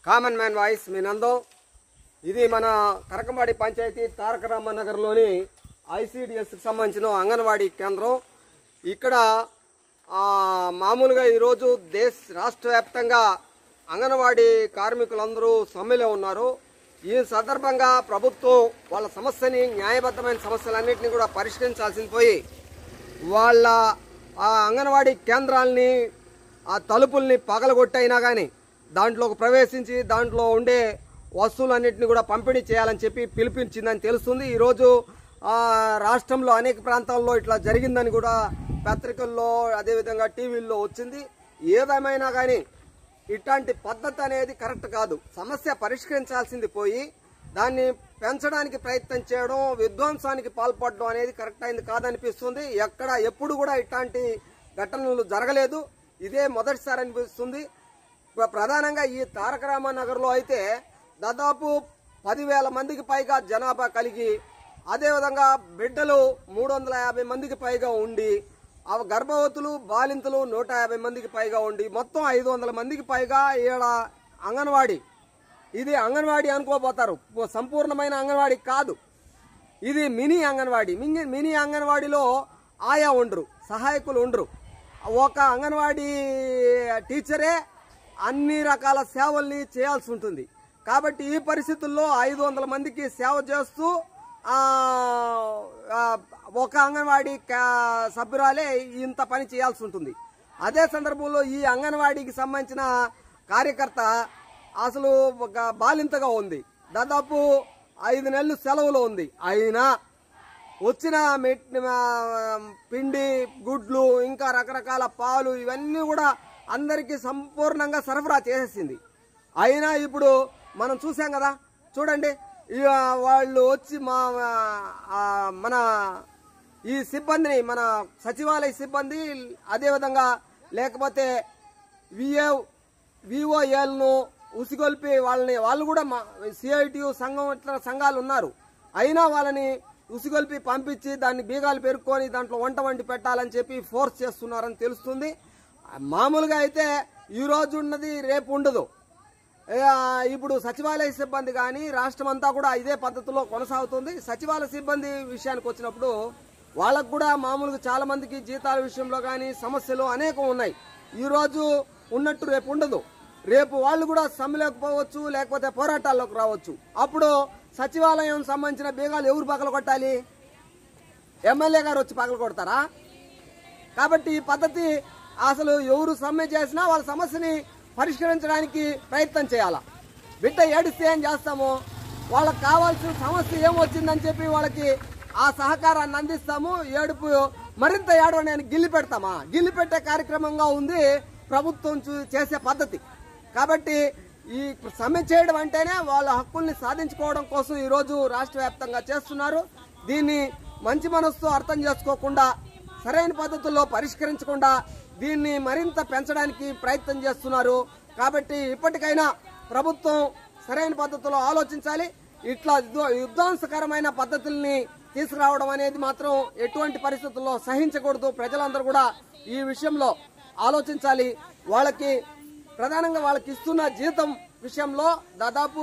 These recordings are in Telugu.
కామన్ మ్యాన్ వాయిస్ మీ నందం ఇది మన కరకంబాడి పంచాయతీ తారక రామనగర్లోని ఐసిడిఎస్కి సంబంధించిన అంగన్వాడీ కేంద్రం ఇక్కడ ఆ, మామూలుగా ఈరోజు దేశ రాష్ట్ర వ్యాప్తంగా అంగన్వాడీ కార్మికులందరూ సమ్మెలో ఉన్నారు ఈ సందర్భంగా ప్రభుత్వం వాళ్ళ సమస్యని న్యాయబద్ధమైన సమస్యలన్నింటినీ కూడా పరిష్కరించాల్సింది పోయి వాళ్ళ ఆ అంగన్వాడీ కేంద్రాలని ఆ తలుపుల్ని పగలగొట్టైనా కానీ దాంట్లోకి ప్రవేశించి దాంట్లో ఉండే వస్తువులన్నింటినీ కూడా పంపిణీ చేయాలని చెప్పి పిలిపించిందని తెలుస్తుంది ఈరోజు ఆ, రాష్ట్రంలో అనేక ప్రాంతాల్లో ఇట్లా జరిగిందని కూడా పత్రికల్లో అదేవిధంగా టీవీల్లో వచ్చింది ఏదేమైనా కానీ ఇట్లాంటి పద్ధతి అనేది కరెక్ట్ కాదు సమస్య పరిష్కరించాల్సింది పోయి దాన్ని పెంచడానికి ప్రయత్నం చేయడం విధ్వంసానికి పాల్పడడం అనేది కరెక్ట్ అయింది కాదనిపిస్తుంది ఎక్కడ ఎప్పుడు కూడా ఇట్లాంటి ఘటనలు జరగలేదు ఇదే మొదటిసారి అనిపిస్తుంది ప్ర- ప్రధానంగా ఈ తారక రామనగర్లో అయితే దాదాపు పదివేల మందికి పైగా జనాభా కలిగి అదేవిధంగా బిడ్డలు మూడు వందల యాభై మందికి పైగా ఉండి ఆ గర్భవతులు బాలింతలు నూట యాభై మందికి పైగా ఉండి మొత్తం ఐదు వందల మందికి పైగా ఈడ అంగన్వాడీ ఇది అంగన్వాడీ అనుకోపోతారు పో- సంపూర్ణమైన అంగన్వాడీ కాదు ఇది మినీ అంగన్వాడీ మినీ మినీ అంగన్వాడీలో ఆయా ఉండరు సహాయకులు ఉండరు ఒక అంగన్వాడీ టీచరే అన్ని రకాల సేవల్ని చేయాల్సి ఉంటుంది కాబట్టి ఈ పరిస్థితుల్లో ఐదు వందల మందికి సేవ చేస్తూ ఆ, ఆ, ఒక అంగన్వాడీ కా- సభ్యురాలే ఇంత పని చేయాల్సి ఉంటుంది అదే సందర్భంలో ఈ అంగన్వాడీకి సంబంధించిన కార్యకర్త అసలు ఒక బాలింతగా ఉంది దాదాపు ఐదు నెలలు సెలవులో ఉంది అయినా వచ్చిన మెట్- ఆ, పిండి గుడ్లు ఇంకా రకరకాల పాలు ఇవన్నీ కూడా అందరికీ సంపూర్ణంగా సరఫరా చేసేసింది అయినా ఇప్పుడు మనం చూసాం కదా చూడండి ఇక వాళ్ళు వచ్చి మా ఆ, మన ఈ సిబ్బందిని మన సచివాలయ సిబ్బంది అదేవిధంగా లేకపోతే విఏ విఓఏలను ఉసిగొల్పి వాళ్ళని వాళ్ళు కూడా మా సిఐటియు సంఘం ఇట్లా సంఘాలు ఉన్నారు అయినా వాళ్ళని ఉసిగొల్పి పంపించి దాన్ని బీగాలు పెరుక్కొని దాంట్లో వంట వండి పెట్టాలని చెప్పి ఫోర్స్ చేస్తున్నారని తెలుస్తుంది మామూలుగా అయితే ఈ రోజు ఉన్నది రేపు ఉండదు ఆ, ఇప్పుడు సచివాలయ సిబ్బంది కానీ రాష్ట్రం అంతా కూడా ఇదే పద్ధతిలో కొనసాగుతుంది సచివాలయ సిబ్బంది విషయానికి వచ్చినప్పుడు వాళ్ళకు కూడా మామూలుగా చాలా మందికి జీతాల విషయంలో కానీ సమస్యలు అనేకం ఉన్నాయి ఈ రోజు ఉన్నట్టు రేపు ఉండదు రేపు వాళ్ళు కూడా సమ్మెలోకి పోవచ్చు లేకపోతే పోరాటాల్లోకి రావచ్చు అప్పుడు సచివాలయం సంబంధించిన బీగాలు ఎవరు పగల కొట్టాలి ఎమ్మెల్యే గారు వచ్చి పగల కొడతారా కాబట్టి ఈ పద్ధతి అసలు ఎవరు సమ్మె చేసినా వాళ్ళ సమస్యని పరిష్కరించడానికి ప్రయత్నం చేయాలా బిడ్డ ఏడిస్తే ఏం చేస్తాము వాళ్ళకి కావాల్సిన సమస్య ఏమొచ్చిందని చెప్పి వాళ్ళకి ఆ సహకారాన్ని అందిస్తాము ఏడుపు మరింత ఏడవని గిల్లి పెడతామా గిల్లి పెట్టే కార్యక్రమంగా ఉంది ప్రభుత్వం చూ- చేసే పద్ధతి కాబట్టి ఈ సమ్మె చేయడం అంటేనే వాళ్ళ హక్కుల్ని సాధించుకోవడం కోసం ఈరోజు రాష్ట్ర వ్యాప్తంగా చేస్తున్నారు దీన్ని మంచి మనసుతో అర్థం చేసుకోకుండా సరైన పద్ధతుల్లో పరిష్కరించకుండా దీన్ని మరింత పెంచడానికి ప్రయత్నం చేస్తున్నారు కాబట్టి ఇప్పటికైనా ప్రభుత్వం సరైన పద్ధతిలో ఆలోచించాలి ఇట్లా యుద్ధ- యుద్ధాంశకరమైన పద్ధతుల్ని తీసుకురావడం అనేది మాత్రం ఎటువంటి పరిస్థితుల్లో సహించకూడదు ప్రజలందరూ కూడా ఈ విషయంలో ఆలోచించాలి వాళ్ళకి ప్రధానంగా వాళ్ళకి ఇస్తున్న జీతం విషయంలో దాదాపు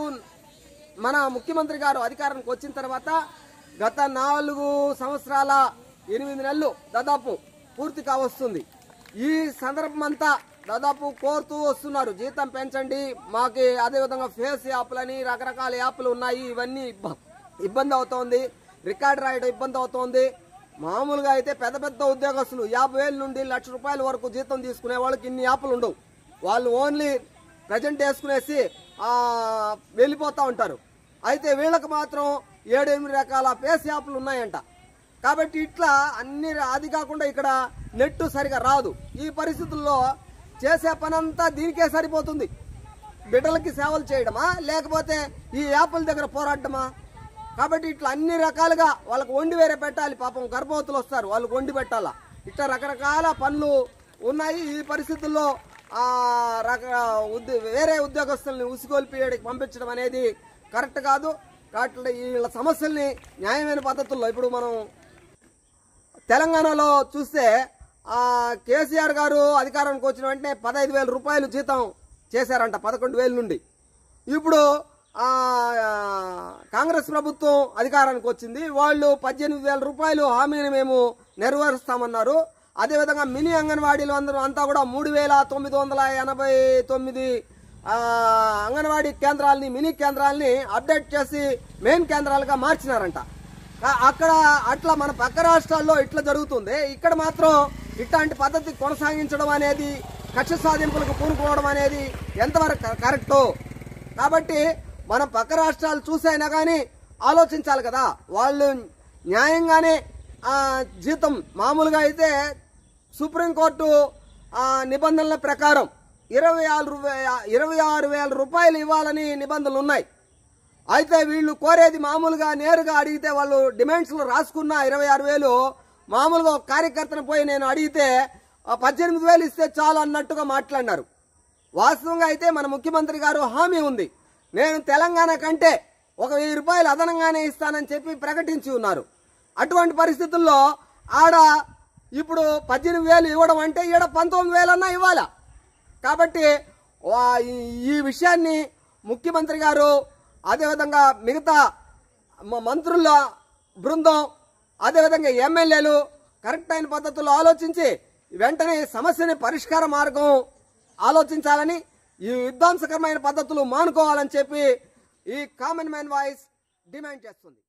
మన ముఖ్యమంత్రి గారు అధికారానికి వచ్చిన తర్వాత గత నాలుగు సంవత్సరాల ఎనిమిది నెలలు దాదాపు పూర్తి కావస్తుంది ఈ సందర్భం అంతా దాదాపు కోరుతూ వస్తున్నారు జీతం పెంచండి మాకి అదేవిధంగా ఫేస్ యాప్లని రకరకాల యాప్లు ఉన్నాయి ఇవన్నీ ఇబ్బ- ఇబ్బంది అవుతోంది రికార్డ్ రాయడం ఇబ్బంది అవుతోంది మామూలుగా అయితే పెద్ద పెద్ద ఉద్యోగస్తులు యాభై వేల నుండి లక్ష రూపాయల వరకు జీతం తీసుకునే వాళ్ళకి ఇన్ని యాప్లు ఉండవు వాళ్ళు ఓన్లీ ప్రజెంట్ వేసుకునేసి ఆ, వెళ్ళిపోతూ ఉంటారు అయితే వీళ్ళకి మాత్రం ఏడు ఎనిమిది రకాల పేస్ యాప్లు ఉన్నాయంట కాబట్టి ఇట్లా అన్ని అది కాకుండా ఇక్కడ నెట్ సరిగా రాదు ఈ పరిస్థితుల్లో చేసే పనంతా దీనికే సరిపోతుంది బిడ్డలకి సేవలు చేయడమా లేకపోతే ఈ యాప్ల దగ్గర పోరాడమా కాబట్టి ఇట్లా అన్ని రకాలుగా వాళ్ళకి వండి వేరే పెట్టాలి పాపం గర్భవతులు వస్తారు వాళ్ళకి వండి పెట్టాలా ఇట్లా రకరకాల పనులు ఉన్నాయి ఈ పరిస్థితుల్లో ఆ రక ఉద్య- వేరే ఉద్యోగస్తుల్ని ఉసిగొల్పి ఈడకి పంపించడం అనేది కరెక్ట్ కాదు కాబట్టి వీళ్ళ సమస్యల్ని న్యాయమైన పద్ధతుల్లో ఇప్పుడు మనం తెలంగాణలో చూస్తే ఆ, కేసీఆర్ గారు అధికారానికి వచ్చిన వెంటనే పదహైదు వేల రూపాయలు జీతం చేశారంట పదకొండు వేల నుండి ఇప్పుడు ఆ, కాంగ్రెస్ ప్రభుత్వం అధికారానికి వచ్చింది వాళ్ళు పద్దెనిమిది వేల రూపాయలు హామీని మేము నెరవేరుస్తామన్నారు అదేవిధంగా మినీ అంగన్వాడీలు అందరూ అంతా కూడా మూడు వేల తొమ్మిది వందల ఎనభై తొమ్మిది ఆ, అంగన్వాడీ కేంద్రాలని మినీ కేంద్రాలని అప్డేట్ చేసి మెయిన్ కేంద్రాలుగా మార్చినారంట ఆ- అక్కడ అట్లా మన పక్క రాష్ట్రాల్లో ఇట్లా జరుగుతుంది ఇక్కడ మాత్రం ఇట్లాంటి పద్ధతి కొనసాగించడం అనేది కక్ష సాధింపులకు పూనుకోవడం అనేది ఎంతవరకు క- కరెక్టు కాబట్టి మనం పక్క రాష్ట్రాలు చూసైనా కానీ ఆలోచించాలి కదా వాళ్ళు న్యాయంగానే ఆ, జీతం మామూలుగా అయితే సుప్రీంకోర్టు ఆ, నిబంధనల ప్రకారం ఇరవై ఆరు రూ- ఇరవై ఆరు వేల రూపాయలు ఇవ్వాలని నిబంధనలు ఉన్నాయి అయితే వీళ్ళు కోరేది మామూలుగా నేరుగా అడిగితే వాళ్ళు డిమాండ్స్లో రాసుకున్న ఇరవై ఆరు వేలు మామూలుగా ఒక కార్యకర్తను పోయి నేను అడిగితే ఆ, పద్దెనిమిది వేలు ఇస్తే చాలు అన్నట్టుగా మాట్లాడినారు వాస్తవంగా అయితే మన ముఖ్యమంత్రి గారు హామీ ఉంది నేను తెలంగాణ కంటే ఒక వెయ్యి రూపాయలు అదనంగానే ఇస్తానని చెప్పి ప్రకటించి ఉన్నారు అటువంటి పరిస్థితుల్లో ఆడ ఇప్పుడు పద్దెనిమిది వేలు ఇవ్వడం అంటే ఈడ పంతొమ్మిది వేలన్నా ఇవ్వాలా కాబట్టి వా- ఈ- ఈ విషయాన్ని ముఖ్యమంత్రి గారు అదేవిధంగా మిగతా మ- మంత్రుల బృందం అదేవిధంగా ఎమ్మెల్యేలు కరెక్ట్ అయిన పద్ధతుల్లో ఆలోచించి వెంటనే ఈ సమస్యని పరిష్కార మార్గం ఆలోచించాలని ఈ విధ్వంసకరమైన పద్ధతులు మానుకోవాలని చెప్పి ఈ కామన్ మ్యాన్ వాయిస్ డిమాండ్ చేస్తుంది